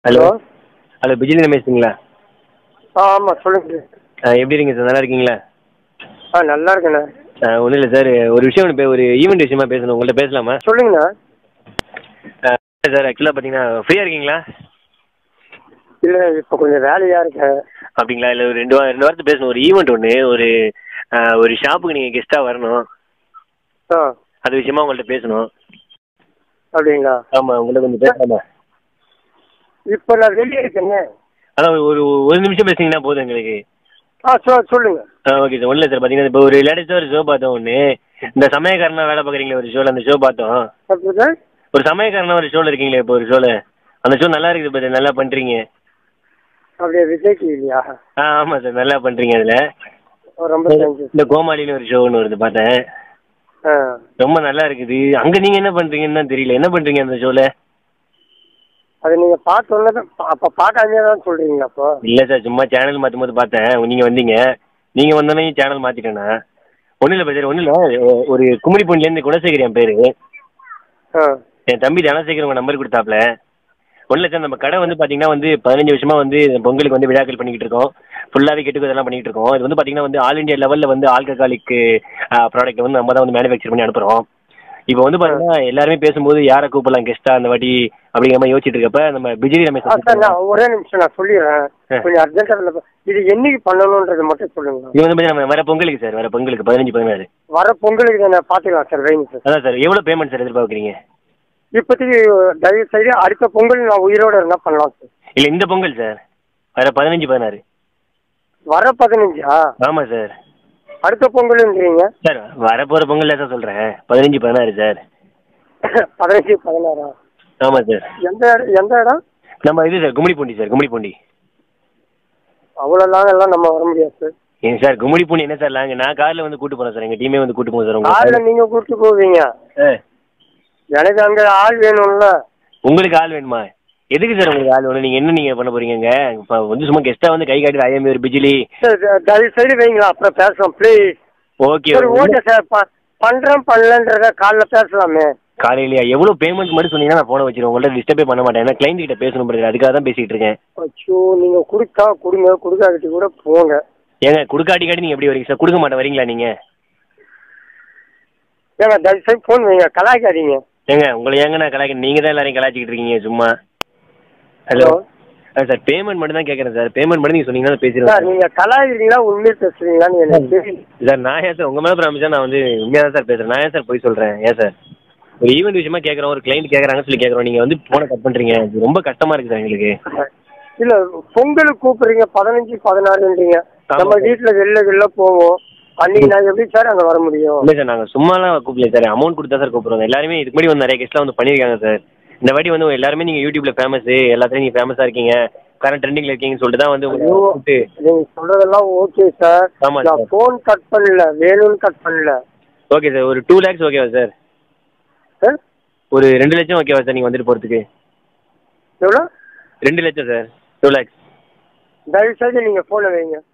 Hello hello பிஜிலி ரமேஷுங்களா ஆ ஆமாம் சொல்லுங்க ஆ எப்படி இருக்கீங்க சார் நல்லா இருக்கீங்களா ஆ நல்லா இருக்கேண்ணே ஒன்றும் இல்லை சார் ஒரு விஷயம் ஒன்று ஒரு ஈவெண்ட் விஷயமா பேசணும் உங்கள்கிட்ட பேசலாமா சொல்லுங்கண்ணா சார் ஆக்சுவலாக பார்த்தீங்கன்னா ஃப்ரீயாக இருக்கீங்களா இல்லை இப்போ கொஞ்சம் வேலையாக இருக்கேன் அப்படிங்களா இல்லை ஒரு ரெண்டு வா ரெண்டு வாரத்தை பேசணும் ஒரு ஈவெண்ட் ஒன்று ஒரு ஆ, ஒரு ஷாப்புக்கு நீங்கள் கெஸ்ட்டாக வரணும் ஆ அது விஷயமா உங்கள்கிட்ட பேசணும் அப்படிங்களா ஆமாம் உங்கள்கிட்ட கொஞ்சம் பேசலாமா இப்போ நான் வெளியே இருக்கேங்க அதான் ஒரு ஒரு நிமிஷம் பேசுனீங்கன்னா போதும் எங்களுக்கு ஆ சொ சொல்லுங்க ஆ ஓகே சார் ஒன்றும் இல்லை சார் பார்த்தீங்கன்னா இப்போ ஒரு லேட்டஸ்ட்டாக ஒரு ஷோ பார்த்தோம் ஒன்று இந்த சமயக்காரனா வேலை பார்க்குறீங்களே ஒரு ஷோவில் அந்த ஷோ பார்த்தோம் அப்படிங்க ஒரு சமயக்காரனா ஒரு ஷோவில் இருக்கீங்களே இப்போ ஒரு ஷோவில் அந்த ஷோ நல்லா இருக்குது பாரு நல்லா பண்ணுறீங்க அப்படியே விஜய்க்கு இல்லையா ஆ ஆமாம் சார் நல்லா பண்ணுறீங்க அதில் ஓ, ரொம்ப தேங்க்யூ இந்த கோமாளின்னு ஒரு ஷோ ஒன்று வருது பார்த்தேன் ஆ ரொம்ப நல்லா இருக்குது அங்கே நீங்கள் என்ன பண்ணுறீங்கன்னு தான் தெரியல என்ன பண்ணுறீங்க அந்த ஷோவில் அது நீங்கள் பார்த்தோன்னே தான் அப்போ பார்க்காமே தான் சொல்கிறீங்களா அப்போ இல்லை சார் சும்மா சேனல் மாற்றும் போது பார்த்தேன் நீங்கள் வந்தீங்க நீங்கள் வந்தோடனே சேனல் மாற்றிட்டேண்ணா ஒன்றும் இல்லை சார் ஒன்றும் இல்லை ஒரு குமரி பொண்ணுலேருந்து குணசேகர் என் பேர் ஆ என் தம்பி தனசேகர் உங்கள் நம்பர் கொடுத்தாப்ல ஒன்றும் இல்லை சார் நம்ம கடை வந்து பார்த்தீங்கன்னா வந்து பதினஞ்சு வருஷமாக வந்து பொங்கலுக்கு வந்து விழாக்கள் பண்ணிக்கிட்டு இருக்கோம் ஃபுல்லாகவே கெட்டுக்கு இதெல்லாம் பண்ணிக்கிட்டு இருக்கோம் இது வந்து பார்த்தீங்கன்னா வந்து ஆல் இந்தியா லெவலில் வந்து ஆல்கஹாலிக் ப்ராடக்ட் வந்து நம்ம தான் வந்து மேனுஃபேக்சர் பண்ணி அனுப்புகிறோம் இப்போ வந்து பார்த்தீங்கன்னா எல்லாருமே பேசும்போது யாரை கூப்பிடலாம் கெஸ்ட்டாக அந்த வாட்டி அப்படிங்கிற மாதிரி யோசிச்சுட்டு இருக்கப்ப நம்ம பிஜிலி ரமேஷ் ஆ சார் நான் ஒரே நிமிஷம் நான் சொல்லிடுறேன் ஆ. கொஞ்சம் அர்ஜென்ட்டாக இது என்னைக்கு பண்ணணுன்றதை மட்டும் சொல்லுங்க இது வந்து பார்த்தீங்கன்னா நம்ம வர பொங்கலுக்கு சார் வர பொங்கலுக்கு பதினஞ்சு பதினாறு வர பொங்கலுக்கு தானே பார்த்துக்கலாம் சார் வைங்க சார் அதான் சார் எவ்வளோ பேமெண்ட் சார் எதிர்பார்க்குறீங்க இப்போதைக்கு தயவு செய்து அடுத்த பொங்கல் நான் உயிரோட இருந்தால் பண்ணலாம் சார் இல்லை இந்த பொங்கல் சார் வர பதினஞ்சு பதினாறு வர பதினஞ்சா ஆமாம் சார் அடுத்த பொங்கலுன்றீங்க சார் வரப்போகிற பொங்கல் தான் சார் சொல்கிறேன் பதினஞ்சு பதினாறு சார் பதினஞ்சு பதினாறா ஆமாம் சார் எந்த இடம் எந்த இடம் நம்ம இது sir Gummidipoondi sir Gummidipoondi அவ்வளோ லாங் எல்லாம் நம்ம வர முடியாது சார் ஏங்க சார் கும்மிடி பூண்டி என்ன சார் லாங்க நான் காரில் வந்து கூட்டு போகிறேன் சார் எங்கள் டீமே வந்து கூட்டு போங்க சார் உங்க காரில் நீங்கள் கூப்பிட்டு போவீங்க ஆ. எனக்கு அங்கே ஆள் வேணும்ல உங்களுக்கு ஆள் வேணுமா எதுக்கு சார் உங்களுக்கு ஆள் வேணும் நீங்கள் என்ன நீங்கள் பண்ண போறீங்க இப்போ வந்து சும்மா கெஸ்ட்டாக வந்து கை காட்டி ஐஎம் ஒரு பிஜிலி சார் த- தயவு செய்து வைங்களா அப்புறம் பேசலாம் ப்ளீஸ் ஓகே சரி ஓகே சார் ப பண்ணுறேன் பண்ணலன்றத காலைல பேசலாமே காலையிலையா எவ்வளோ பேமெண்ட் மட்டும் சொன்னீங்கன்னா நான் ஃபோனை வச்சிருவேன் உங்கள்ட்ட டிஸ்டர்பே பண்ண மாட்டேன் ஏன்னா கிளைண்ட் கிட்ட பேசணும் brother. அதுக்காக தான் பேசிகிட்டு இருக்கேன் அச்சோ நீங்கள் கொடுத்தா கொடுங்க கொடுக்காட்டி கூட போங்க ஏங்க குடுக்காட்டி காட்டி நீங்கள் எப்படி வரீங்க சார் கொடுக்க மாட்டேன் வரீங்களா நீங்கள் ஏங்க தயவு செய்து ஃபோன் வைங்க கலாய்க்காதீங்க ஏங்க உங்களை ஏங்க நான் கலாய்க்க நீங்கள் தான் எல்லாரையும் கலாய்ச்சிக்கிட்டு இருக்கீங்க சும்மா ஹலோ ஆ சார் பேமெண்ட் மட்டும் தான் கேட்குறேன் சார் பேமெண்ட் மட்டும் நீங்கள் சொன்னீங்கன்னா நான் சார் பேசிடுவேன் நீங்கள் கலாய்க்கிறீங்களா உண்மையை பேசுறீங்களான்னு எனக்கு தெரியல சார் நான் ஏன் சார் உங்கள் மேலே ப்ராமிஸாக நான் வந்து உண்மையாக தான் சார் பேசுகிறேன் நான் ஏன் சார் போய் சொல்கிறேன் ஏன் சார் ஒரு ஈவெண்ட் விஷயமா கேட்குறோம் ஒரு கிளைண்ட் கேட்குறாங்கன்னு சொல்லி கேட்குறோம் நீங்கள் வந்து ஃபோனை கட் பண்ணுறீங்க இது ரொம்ப கஷ்டமாக இருக்குது சார் எங்களுக்கு இல்ல பொங்கலுக்கு கூப்பிடுறீங்க பதினஞ்சு பதினாறுன்றீங்க ஆமா நம்ம சார். வீட்டுல வெளில வெளில போவோம் அன்னைக்கு நான் எப்படி சார் அங்க வர முடியும் இல்லை சார் நாங்கள் சும்மாலாம் கூப்பிடல சார் அமௌண்ட் கொடுத்தா சார் கூப்பிடுவோம் எல்லாருமே இதுக்கு முன்னாடி வந்து நிறைய கெஸ்ட்லாம் வந்து பண்ணியிருக்காங்க சார் இந்த வாட்டி வந்து எல்லாருமே நீங்கள் யூடியூப்ல ஃபேமஸ் எல்லாத்துலையும் நீங்கள் ஃபேமஸாக இருக்கீங்க கரண்ட் ட்ரெண்டிங்கில் இருக்கீங்கன்னு சொல்லிட்டு தான் வந்து உங்களை ஐயோ, கூப்பிட்டு நீங்க சொல்றதெல்லாம் ஓகே சார் ஆமா நான் சார். போன் கட் பண்ணல வேணும்னு கட் பண்ணல ஓகே சார் ஒரு டூ லேக்ஸ் ஓகேவா சார் சார் ஒரு ரெண்டு லட்சம் ஓகேவா சார் நீங்கள் வந்துட்டு போகிறதுக்கு எவ்வளோ ரெண்டு லட்சம் சார் டூ லேக்ஸ் தயவு செய்து நீங்க போன வைங்க